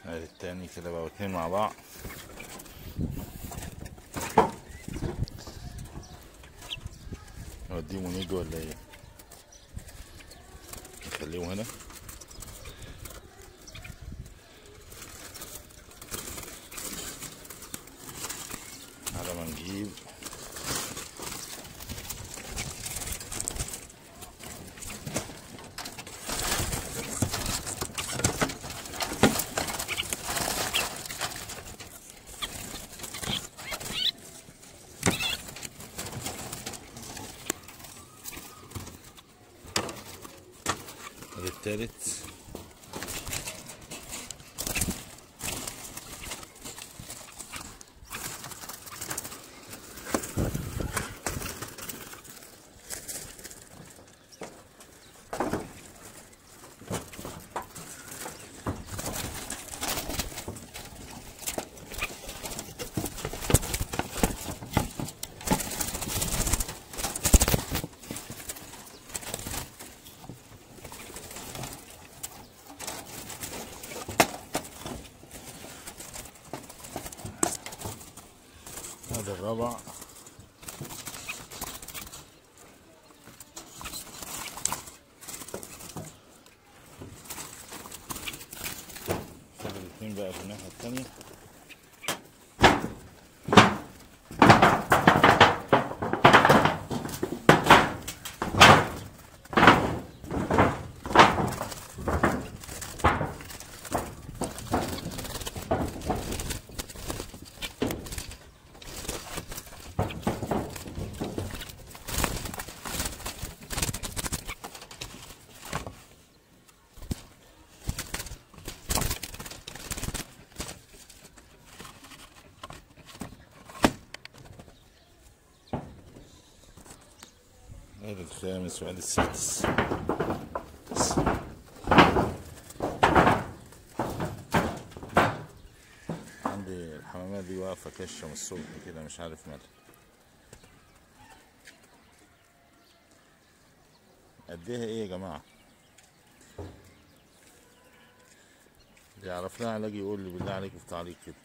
ادي التاني كده بقى اتنين مع بعض نوديهم ونيجوا ولا ايه نخليهم هنا على ما نجيب ادي التالت هذا الرابع فاضل الاثنين بقى في الناحية التانية هذا الخامس وهذا السادس عندي الحمامات دي واقفة كشة من الصبح كده مش عارف مالها قديها ايه يا جماعة اللي يعرف لها علاج يقول لي بالله عليكم في تعليق كده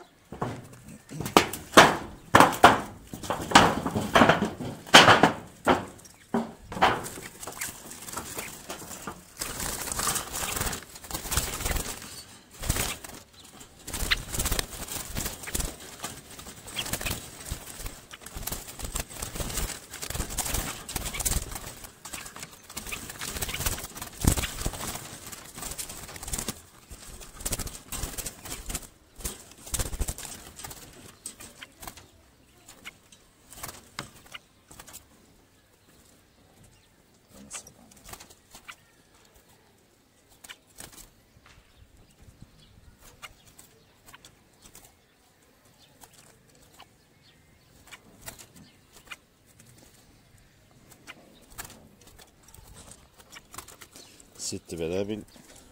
ست بلابل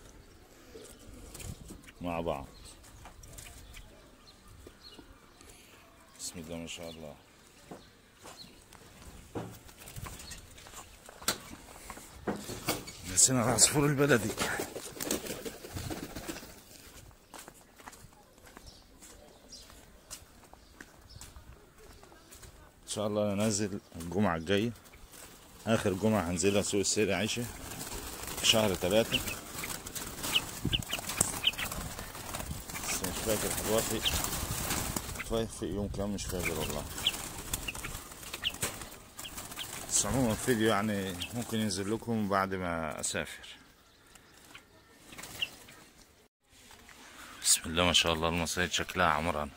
مع بعض بسم الله ما شاء الله نسينا العصفور البلدي ان شاء الله انا نازل الجمعه الجايه اخر جمعه هنزلها سوق السيد عيشه في شهر ثلاثة بس مش فاكر هتوافق هتوافق يوم كام مش فاكر والله بس عموما الفيديو يعني ممكن ينزل لكم بعد ما اسافر بسم الله ما شاء الله المصايد شكلها عمران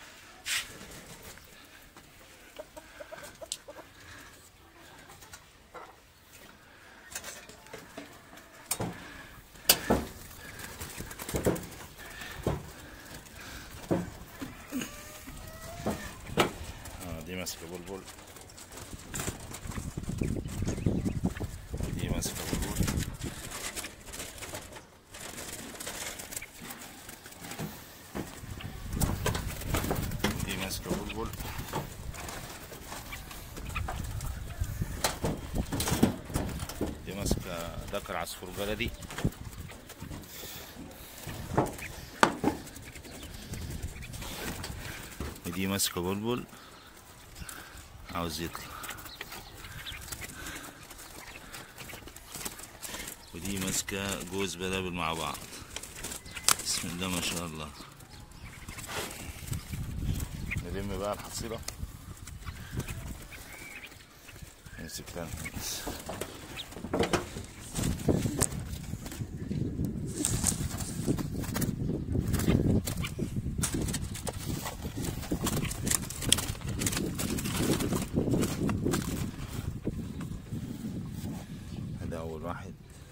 آه، دي ماسكة بلبل دي ماسكة بلبل دي ماسكة بلبل دي ماسكة ذكر عصفور بلدي ودي ماسكة بلبل عاوز يطلع ودي ماسكة جوز بلابل مع بعض بسم الله ما شاء الله نلم بقى الحصيلة نمسك تاني هذا أول واحد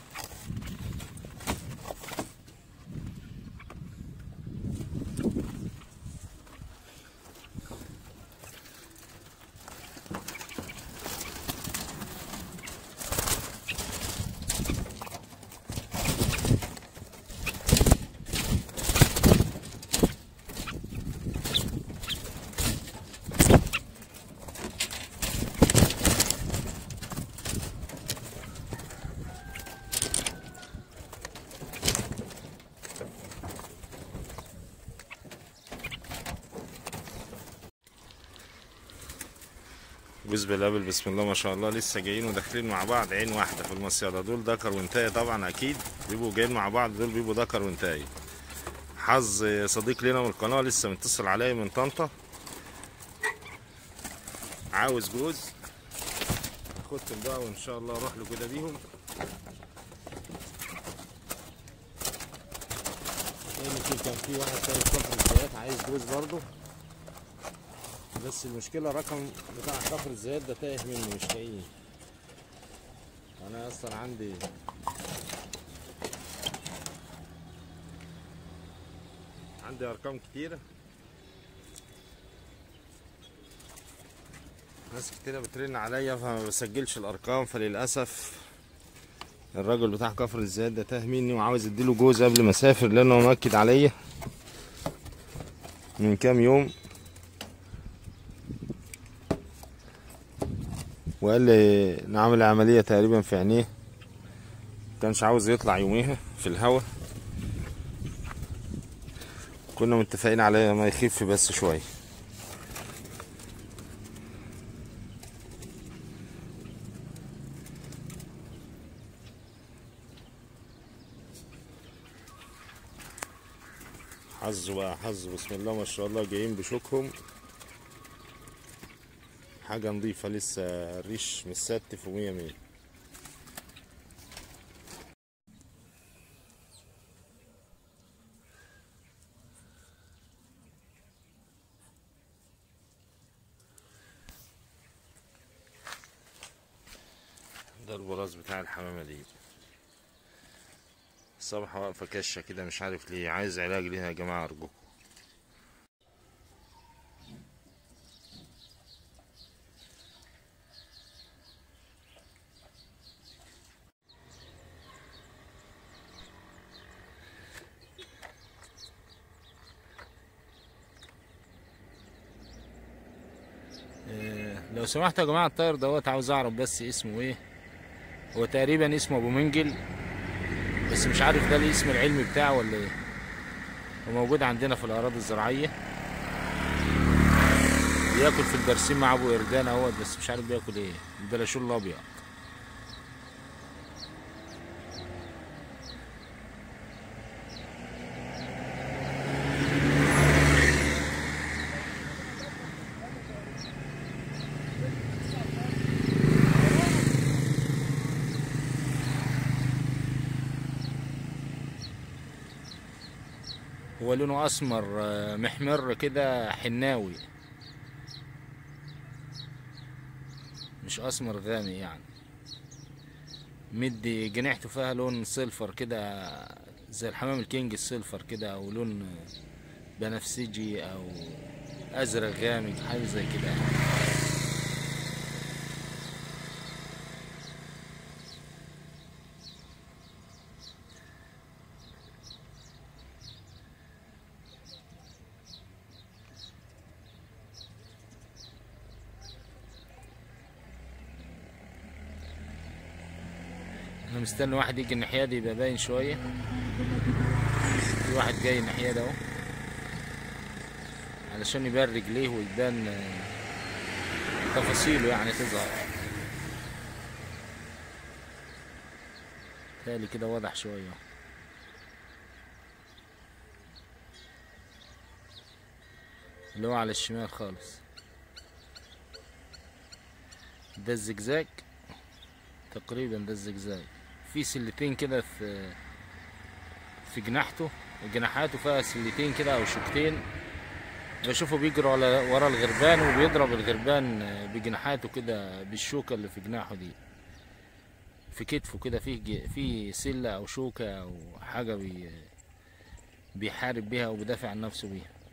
جوز بلابل بسم الله ما شاء الله لسه جايين وداخلين مع بعض عين واحدة في المصيدة دول ذكر وانتاية طبعا أكيد بيبقوا جايين مع بعض دول بيبقوا ذكر وانتاية حظ صديق لنا من القناة لسه متصل عليا من طنطا عاوز جوز خدتهم بقى وإن شاء الله أروح له كده بيهم يمكن كان في واحد تاني في كفر الزيات عايز جوز برضه بس المشكلة رقم بتاع كفر الزيات ده تايه مني مش لاقيه انا اصلا عندي عندي ارقام كتيرة ناس كتيرة بترن عليا فما بسجلش الارقام فللاسف الراجل بتاع كفر الزيات ده تاه مني وعاوز اديله جوز قبل ما اسافر لانه مؤكد عليا من كام يوم وقال لي نعمل عملية تقريبا في عينيه كانش عاوز يطلع يوميها في الهوا كنا متفقين على ما يخف بس شوية حظ بقى حظ بسم الله ما شاء الله جايين بشوكهم حاجة نظيفة لسه الريش مستف ومية مية ده البراز بتاع الحمامة دي الصبح واقفة كشة كده مش عارف ليه عايز علاج ليها يا جماعة أرجوكم آه، لو سمحتوا يا جماعة الطائر دوت عاوز أعرف بس اسمه إيه هو تقريبا اسمه أبو منجل بس مش عارف ده الاسم العلمي بتاعه ولا إيه هو موجود عندنا في الأراضي الزراعية بياكل في البرسيم مع أبو إردان أهوت بس مش عارف بياكل إيه البلاشول الأبيض هو لونه اسمر آه، محمر كده حناوي مش اسمر غامق يعني مدي جناحته فيها لون سيلفر كده زي الحمام الكينج السيلفر كده او لون بنفسجي او ازرق غامق حاجه زي كده يعني. انا مستني واحد يجي الناحيه دي يبقى باين شويه في واحد جاي الناحيه ده اهو علشان يبان رجليه ويبان آه، تفاصيله يعني تظهر تالي كده واضح شوية اللي هو على الشمال خالص ده الزجزاج تقريبا ده الزجزاج في سلتين كده في في جناحته جناحاته فيها سلتين كده او شوكتين بشوفه بيجري على ورا الغربان وبيضرب الغربان بجناحاته كده بالشوكة اللي في جناحه دي في كتفه كده فيه ج- فيه سلة أو شوكة أو حاجة بي بيحارب بيها وبيدافع عن نفسه بيها